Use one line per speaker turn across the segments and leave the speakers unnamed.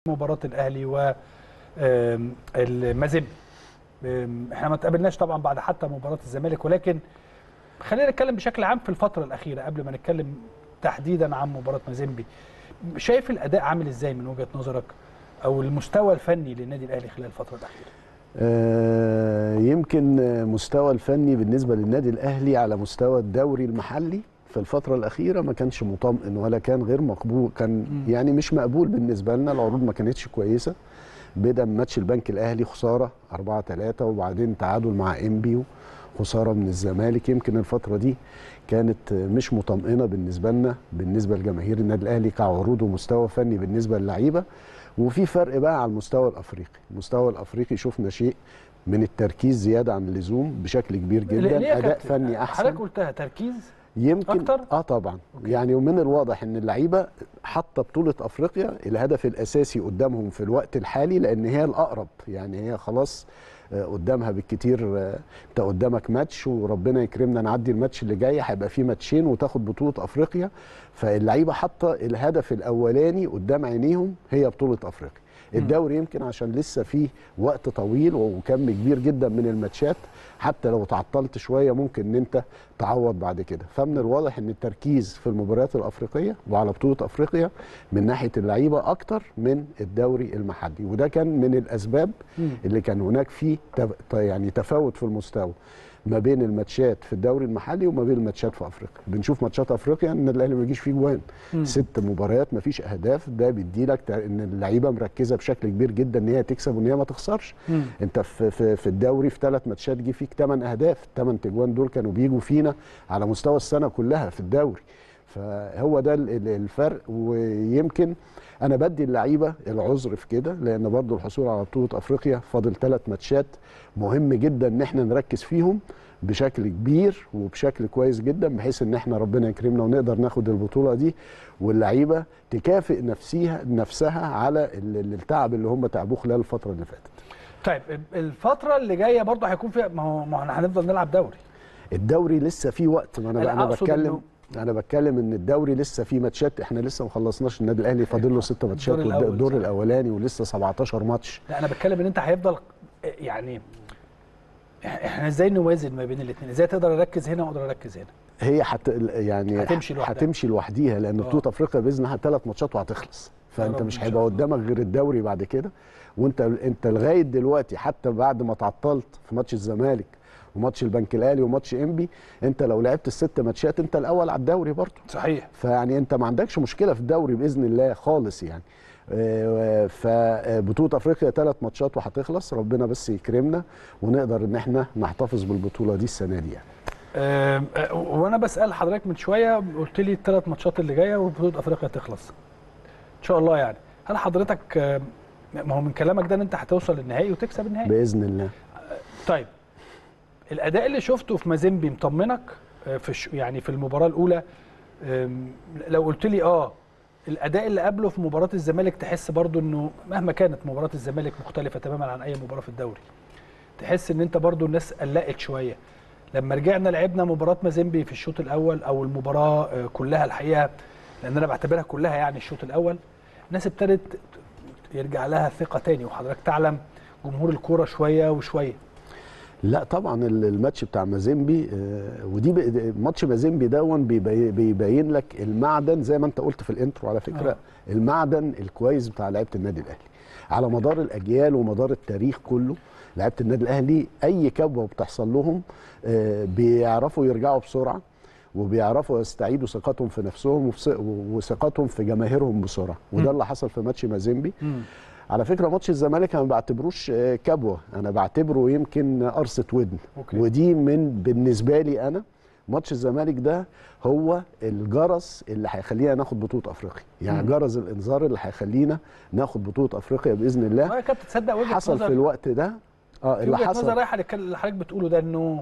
مباراه الاهلي و آم، المازيمبي آم، احنا ما تقابلناش طبعا بعد حتى مباراه الزمالك ولكن خلينا نتكلم بشكل عام في الفتره الاخيره قبل ما نتكلم تحديدا عن مباراه مازيمبي شايف الاداء عامل ازاي من وجهه نظرك او المستوى الفني للنادي الاهلي خلال الفتره الاخيره
آه، يمكن آه، مستوى الفني بالنسبه للنادي الاهلي على مستوى الدوري المحلي في الفترة الأخيرة ما كانش مطمئن ولا كان غير مقبول كان يعني مش مقبول بالنسبة لنا العروض ما كانتش كويسة بدأ من ماتش البنك الأهلي خسارة 4 3 وبعدين تعادل مع إنبي خسارة من الزمالك يمكن الفترة دي كانت مش مطمئنة بالنسبة لنا بالنسبة لجماهير النادي الأهلي كعروض ومستوى فني بالنسبة للعيبة وفي فرق بقى على المستوى الأفريقي المستوى الأفريقي شفنا شيء من التركيز زيادة عن اللزوم بشكل كبير
ليه يا
جدا أداء
كابتن؟
فني أحسن
حضرتك قلتها تركيز
يمكن
أكتر؟
اه طبعا أوكي. يعني ومن الواضح ان اللعيبه حاطه بطوله افريقيا الهدف الاساسي قدامهم في الوقت الحالي لان هي الاقرب يعني هي خلاص آه، قدامها بالكتير آه، انت قدامك ماتش وربنا يكرمنا نعدي الماتش اللي جاي هيبقى فيه ماتشين وتاخد بطوله افريقيا فاللعيبه حاطه الهدف الاولاني قدام عينيهم هي بطوله افريقيا الدوري يمكن عشان لسه فيه وقت طويل وكم كبير جدا من الماتشات حتى لو تعطلت شويه ممكن ان انت تعوض بعد كده فمن الواضح ان التركيز في المباريات الافريقيه وعلى بطوله افريقيا من ناحيه اللعيبه اكتر من الدوري المحلي وده كان من الاسباب اللي كان هناك فيه تف- يعني تفاوت في المستوى ما بين الماتشات في الدوري المحلي وما بين الماتشات في افريقيا بنشوف ماتشات افريقيا ان الاهلي ما بيجيش فيه جوان ست مباريات ما فيش اهداف ده بيدي لك ان اللعيبه مركزه بشكل كبير جدا ان هي تكسب وان هي ما تخسرش
مم.
انت في في, في الدوري في ثلاث ماتشات جه فيك ثمان اهداف الثمان تجوان دول كانوا بيجوا فينا على مستوى السنه كلها في الدوري فهو ده ال- ال- الفرق ويمكن انا بدي اللعيبه العذر في كده لان برضو الحصول على بطوله افريقيا فاضل ثلاث ماتشات مهم جدا ان احنا نركز فيهم بشكل كبير وبشكل كويس جدا بحيث ان احنا ربنا يكرمنا ونقدر ناخد البطوله دي واللعيبه تكافئ نفسها نفسها على ال- ال- التعب اللي هم تعبوه خلال الفتره اللي فاتت
طيب الفتره اللي جايه برضه هيكون فيها ما هو ما احنا هنفضل نلعب دوري
الدوري لسه فيه وقت ما انا
أنا
انا
أقصد
بتكلم انا بتكلم ان الدوري لسه فيه ماتشات احنا لسه ما خلصناش النادي الاهلي فاضل له ست ماتشات
الدور
والد-
الأول،
الدور
صح.
الاولاني ولسه 17 ماتش
لا انا بتكلم ان انت هيفضل يعني احنا ازاي نوازن ما بين الاثنين ازاي تقدر اركز هنا واقدر اركز هنا
هي حت يعني
هتمشي لوحدها.
هتمشي لوحديها لان
آه.
بطوله افريقيا باذن الله ثلاث ماتشات وهتخلص فانت
رب
مش
إن
هيبقى
شاء الله.
قدامك غير الدوري بعد كده وانت انت لغايه دلوقتي حتى بعد ما تعطلت في ماتش الزمالك وماتش البنك الاهلي وماتش انبي انت لو لعبت الست ماتشات انت الاول على الدوري برضه
صحيح
فيعني انت ما عندكش مشكله في الدوري باذن الله خالص يعني آه، فبطوله افريقيا ثلاث ماتشات وهتخلص ربنا بس يكرمنا ونقدر ان احنا نحتفظ بالبطوله دي السنه دي يعني
آم، آه، وانا بسال حضرتك من شويه قلت لي الثلاث ماتشات اللي جايه وبطوله افريقيا تخلص ان شاء الله يعني هل حضرتك آم، ما هو من كلامك ده ان انت هتوصل للنهائي وتكسب النهائي
باذن الله
طيب الاداء اللي شفته في مازيمبي مطمنك آه، في الش... يعني في المباراه الاولى آم، لو قلت لي اه الاداء اللي قبله في مباراه الزمالك تحس برضو انه مهما كانت مباراه الزمالك مختلفه تماما عن اي مباراه في الدوري تحس ان انت برضو الناس قلقت شويه لما رجعنا لعبنا مباراه مازيمبي في الشوط الاول او المباراه آه، كلها الحقيقه لان انا بعتبرها كلها يعني الشوط الاول الناس ابتدت يرجع لها ثقه تاني وحضرتك تعلم جمهور الكوره شويه وشويه
لا طبعا ال- الماتش بتاع مازيمبي آه، ودي ب- ماتش مازيمبي دون بيبي- بيبين لك المعدن زي ما انت قلت في الانترو على فكره
آه.
المعدن الكويس بتاع لعيبه النادي الاهلي على مدار الاجيال ومدار التاريخ كله لعيبه النادي الاهلي اي كبوه بتحصل لهم آه، بيعرفوا يرجعوا بسرعه وبيعرفوا يستعيدوا ثقتهم في نفسهم وفي ث- وثقتهم في جماهيرهم بسرعه وده اللي حصل في ماتش مازيمبي على فكره ماتش الزمالك انا ما بعتبروش آه، كبوه انا بعتبره يمكن قرصه ودن
أوكي.
ودي من بالنسبه لي انا ماتش الزمالك ده هو الجرس اللي هيخلينا ناخد بطوله افريقيا يعني
مم.
جرس الانذار اللي هيخلينا ناخد بطوله افريقيا باذن الله
ما كانت تصدق وجهه
حصل
نظر
في الوقت ده اه
في
اللي
وجهه نظر
حصل
رايحه للكل- اللي حضرتك بتقوله ده انه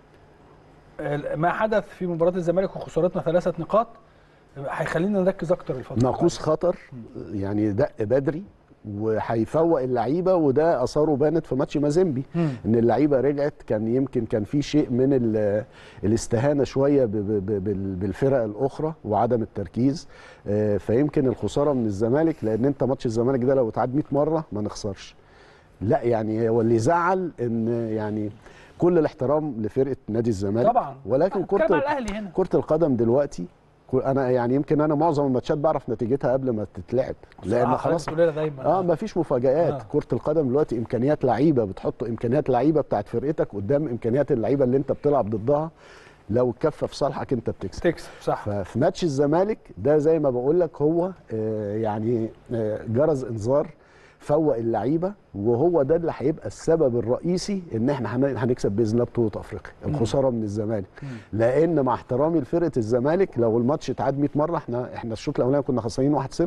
ما حدث في مباراه الزمالك وخسارتنا ثلاثه نقاط هيخلينا نركز اكتر الفتره
ناقوس خطر يعني دق بدري وهيفوق اللعيبه وده اثاره بانت في ماتش مازيمبي
مم.
ان اللعيبه رجعت كان يمكن كان في شيء من ال- الاستهانه شويه ب- ب- ب- بال- بالفرق الاخرى وعدم التركيز آه، فيمكن الخساره من الزمالك لان انت ماتش الزمالك ده لو اتعاد 100 مره ما نخسرش لا يعني هو اللي زعل ان يعني كل الاحترام لفرقه نادي الزمالك
طبعا
ولكن
بتكلم
كره
على الاهلي هنا
كره القدم دلوقتي كو- انا يعني يمكن انا معظم الماتشات بعرف نتيجتها قبل ما تتلعب لان
بصراحة
خلاص
حضرتك بتقول لنا دايما
اه ما فيش مفاجآت
آه.
آه. كرة القدم دلوقتي امكانيات لعيبة بتحط امكانيات لعيبة بتاعت فرقتك قدام امكانيات اللعيبة اللي انت بتلعب ضدها لو الكفة في صالحك انت بتكسب
تكسب صح
ففي ماتش الزمالك ده زي ما بقول لك هو آه يعني آه جرس انذار فوق اللعيبه وهو ده اللي هيبقى السبب الرئيسي ان احنا هن- هنكسب باذن الله بطوله افريقيا الخساره من الزمالك لان مع احترامي لفرقه الزمالك لو الماتش اتعاد 100 مره احنا احنا الشوط الاولاني كنا خسرانين 1-0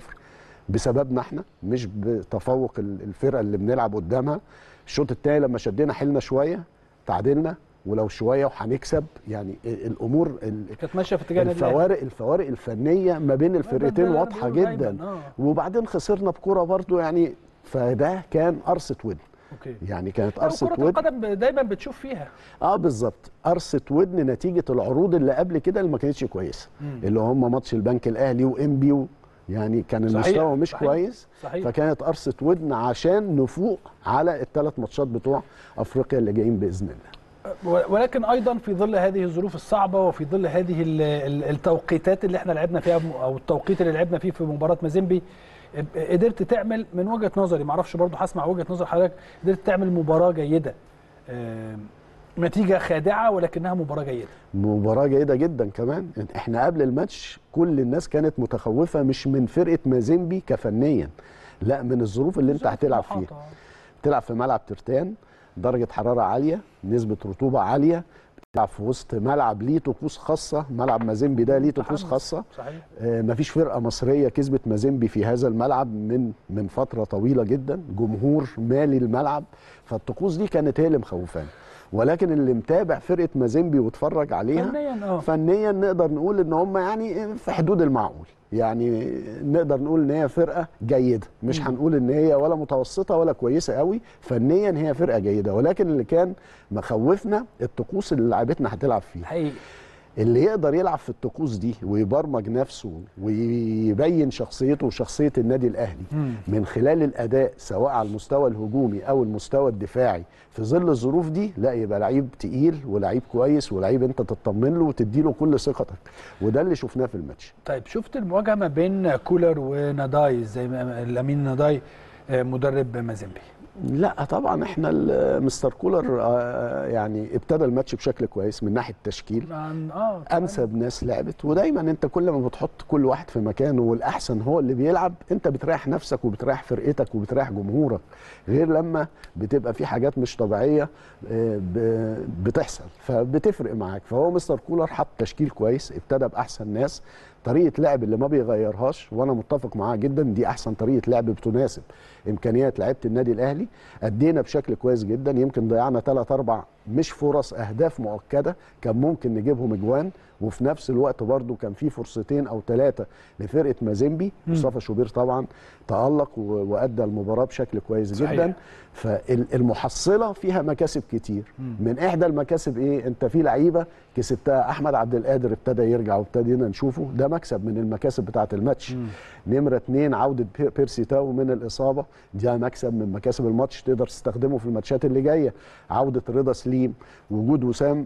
بسببنا احنا مش بتفوق ال- الفرقه اللي بنلعب قدامها الشوط الثاني لما شدينا حيلنا شويه تعادلنا ولو شويه وهنكسب يعني ال- الامور ال-
كانت ماشيه في اتجاه النادي الأهلي.
الفوارق الفوارق الفنيه ما بين الفرقتين
ده- ده-
واضحه
ده
جدا
دايماً، آه.
وبعدين خسرنا بكره برضو يعني فده كان قرصه ودن
اوكي
يعني كانت
لا،
قرصه
وكرة
ودن
القدم دايما بتشوف فيها
اه بالظبط قرصه ودن نتيجه العروض اللي قبل كده اللي ما كانتش كويسه
مم.
اللي هم ماتش البنك الاهلي وانبي و- يعني كان
صحيح،
المستوى مش
صحيح،
كويس
صحيح.
فكانت قرصه ودن عشان نفوق على الثلاث ماتشات بتوع افريقيا اللي جايين باذن الله
ولكن ايضا في ظل هذه الظروف الصعبه وفي ظل هذه ال- ال- التوقيتات اللي احنا لعبنا فيها او التوقيت اللي لعبنا فيه في مباراه مازيمبي قدرت تعمل من وجهه نظري ما اعرفش برضه هسمع وجهه نظر حضرتك قدرت تعمل مباراه جيده آم، نتيجه خادعه ولكنها مباراه جيده
مباراة جيدة جدا كمان احنا قبل الماتش كل الناس كانت متخوفة مش من فرقة مازيمبي كفنيا لا من الظروف اللي انت هتلعب فيها
محاطة.
بتلعب في ملعب ترتان درجة حرارة عالية نسبة رطوبة عالية بتلعب في وسط ملعب ليه طقوس خاصة ملعب مازيمبي ده ليه طقوس
متحمس.
خاصة
صحيح
آه، مفيش فرقة مصرية كسبت مازيمبي في هذا الملعب من من فترة طويلة جدا جمهور مالي الملعب فالطقوس دي كانت هي اللي مخوفانا ولكن اللي متابع فرقة مازيمبي واتفرج عليها
فنيا اه
فنيا نقدر نقول ان هم يعني في حدود المعقول يعني نقدر نقول ان هي فرقه جيده مش هنقول ان هي ولا متوسطه ولا كويسه قوي فنيا هي فرقه جيده ولكن اللي كان مخوفنا الطقوس اللي لعبتنا هتلعب فيها
حقيقي
اللي يقدر يلعب في الطقوس دي ويبرمج نفسه ويبين شخصيته وشخصيه النادي الاهلي
مم.
من خلال الاداء سواء على المستوى الهجومي او المستوى الدفاعي في ظل الظروف دي لا يبقى لعيب تقيل ولعيب كويس ولعيب انت تطمن له وتدي له كل ثقتك وده اللي شفناه في الماتش
طيب شفت المواجهه ما بين كولر وناداي زي ما الامين ناداي آه، مدرب مازيمبي
لا طبعا احنا ال- مستر كولر آه، يعني ابتدى الماتش بشكل كويس من ناحيه التشكيل
عن- اه طبعاً.
انسب ناس لعبت ودايما انت كل ما بتحط كل واحد في مكانه والاحسن هو اللي بيلعب انت بتريح نفسك وبتريح فرقتك وبتريح جمهورك غير لما بتبقى في حاجات مش طبيعيه آه، ب- بتحصل فبتفرق معاك فهو مستر كولر حط تشكيل كويس ابتدى باحسن ناس طريقه لعب اللي ما بيغيرهاش وانا متفق معاه جدا دي احسن طريقه لعب بتناسب امكانيات لعيبه النادي الاهلي ادينا بشكل كويس جدا يمكن ضيعنا ثلاث اربع مش فرص اهداف مؤكده كان ممكن نجيبهم اجوان وفي نفس الوقت برضو كان في فرصتين او ثلاثه لفرقه مازيمبي مصطفى شوبير طبعا تالق و- وادى المباراه بشكل كويس
صحيح.
جدا فالمحصله فيها مكاسب كتير من احدى المكاسب ايه انت في لعيبه كسبتها احمد عبد القادر ابتدى يرجع وابتدينا نشوفه ده مكسب من المكاسب بتاعه الماتش نمره اتنين عوده بي- بيرسي تاو من الاصابه ده مكسب من مكاسب الماتش تقدر تستخدمه في الماتشات اللي جايه عوده رضا سليم وجود وسام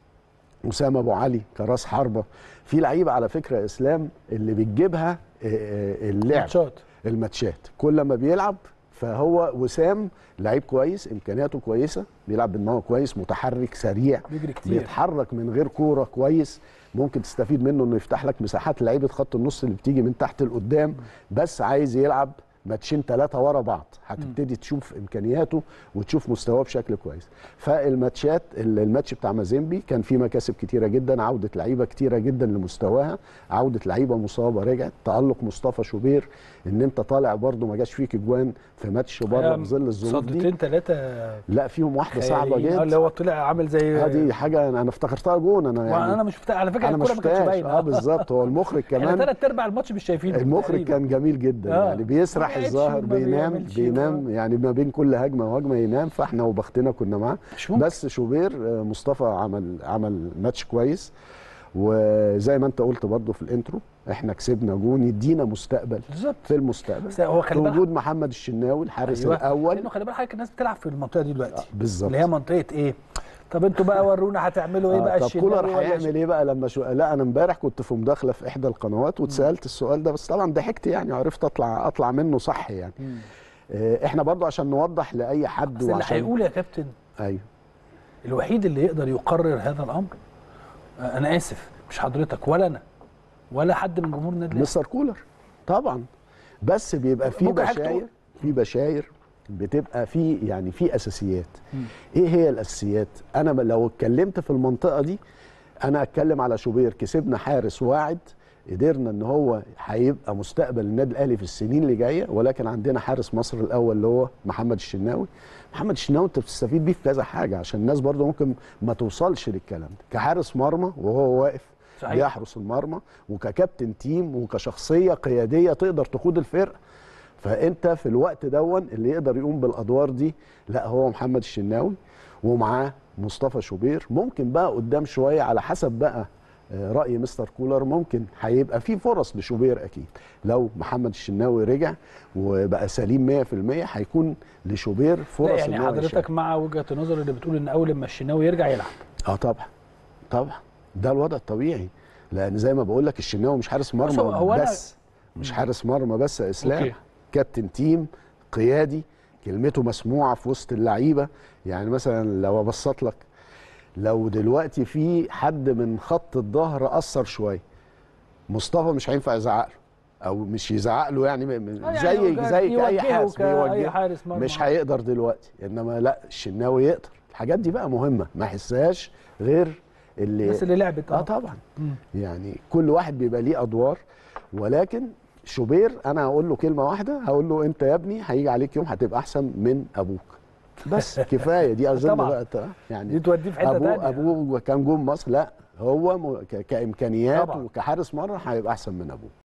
وسام ابو علي كراس حربه في لعيبه على فكره يا اسلام اللي بتجيبها آه، آه، اللعب
ماتشات
الماتشات كل ما بيلعب فهو وسام لعيب كويس امكانياته كويسه بيلعب بدماغه كويس متحرك سريع
بيجري كتير
بيتحرك من غير كوره كويس ممكن تستفيد منه انه يفتح لك مساحات لعيبه خط النص اللي بتيجي من تحت لقدام بس عايز يلعب ماتشين ثلاثه ورا بعض هتبتدي تشوف امكانياته وتشوف مستواه بشكل كويس فالماتشات الماتش بتاع مازيمبي كان فيه مكاسب كتيره جدا عوده لعيبه كتيره جدا لمستواها عوده لعيبه مصابه رجعت تالق مصطفى شوبير ان انت طالع برده ما جاش فيك اجوان في ماتش بره في ظل الظروف دي
صدتين ثلاثه
لا فيهم واحده صعبه
اللي
جدا
هو طلع عامل زي
هذه حاجه انا افتكرتها جون انا يعني
وانا مش بتاع على فكره
انا ما
الكوره ما كانتش
شفتهاش
باينه
اه بالظبط هو المخرج
احنا
كمان
ثلاث ارباع الماتش مش شايفينه
المخرج
تقريباً.
كان جميل جدا
آه.
يعني بيسرح
لحقش
الظاهر
وما
بينام
بيعملش
بينام يعني ما بين كل هجمه وهجمه ينام فاحنا وبختنا كنا معاه
مش ممكن
بس شوبير آه، مصطفى عمل عمل ماتش كويس وزي ما انت قلت برضو في الانترو احنا كسبنا جون يدينا مستقبل
بالظبط
في المستقبل
بس هو
في
خلي بالك
وجود محمد الشناوي الحارس
أيوة.
الاول
لانه خلي بالك حضرتك الناس بتلعب في المنطقه دي دلوقتي
بالظبط
اللي هي منطقه ايه طب انتوا بقى ورونا هتعملوا ايه
آه،
بقى
طب
الشناوي
كولر
ولا
هيعمل ايه بقى لما شو... لا انا امبارح كنت في مداخله في احدى القنوات واتسالت السؤال ده بس طبعا ضحكت يعني عرفت اطلع اطلع منه صح يعني
مم.
آه، احنا برضو عشان نوضح لاي حد
بس اللي
وعشان
هيقول يا كابتن
ايوه
الوحيد اللي يقدر يقرر هذا الامر آه، انا اسف مش حضرتك ولا انا ولا حد من جمهور النادي الأهلي.
مستر كولر طبعا بس بيبقى في
ممكن حضرتك
بشاير
تقول؟
في بشاير بتبقى في يعني في اساسيات
مم.
ايه هي الاساسيات انا ب- لو اتكلمت في المنطقه دي انا اتكلم على شوبير كسبنا حارس واعد قدرنا ان هو هيبقى مستقبل النادي الاهلي في السنين اللي جايه ولكن عندنا حارس مصر الاول اللي هو محمد الشناوي محمد الشناوي انت بتستفيد بيه في كذا حاجه عشان الناس برضه ممكن ما توصلش للكلام ده كحارس مرمى وهو واقف
صحيح.
بيحرس المرمى وككابتن تيم وكشخصيه قياديه تقدر تقود الفرقه فانت في الوقت دون اللي يقدر يقوم بالادوار دي لا هو محمد الشناوي ومعاه مصطفى شوبير ممكن بقى قدام شويه على حسب بقى آه، راي مستر كولر ممكن هيبقى في فرص لشوبير اكيد لو محمد الشناوي رجع وبقى سليم 100% هيكون لشوبير
لا
فرص
يعني
ان هو يشارك.
حضرتك مع وجهه النظر اللي بتقول ان اول ما الشناوي يرجع يلعب
اه طبعا طبعا ده الوضع الطبيعي لان زي ما بقول لك الشناوي مش حارس
بص هو- هو
مرمى
أنا-
بس مش حارس مرمى بس يا اسلام
أوكي.
كابتن تيم قيادي كلمته مسموعه في وسط اللعيبه يعني مثلا لو ابسط لك لو دلوقتي في حد من خط الظهر اثر شويه مصطفى مش هينفع يزعق له او مش يزعق له يعني, م- م-
آه يعني
زي
يوجه-
زي كاي
يوجهه
حارس
كأي
بيوجهه
حارس مرمى.
مش هيقدر دلوقتي انما لا الشناوي يقدر الحاجات دي بقى مهمه ما يحسهاش غير اللي
الناس اللي لعبت
اه طبعا
مم.
يعني كل واحد بيبقى ليه ادوار ولكن شوبير انا هقول له كلمه واحده هقول له انت يا ابني هيجي عليك يوم هتبقى احسن من ابوك بس كفايه دي اظن
طبعاً.
بقى ت-
دي
يعني
توديه في حته
ابوه
تانية
ابوه كان جون مصر لا هو م- ك- كامكانيات
طبعاً.
وكحارس مره هيبقى احسن من ابوه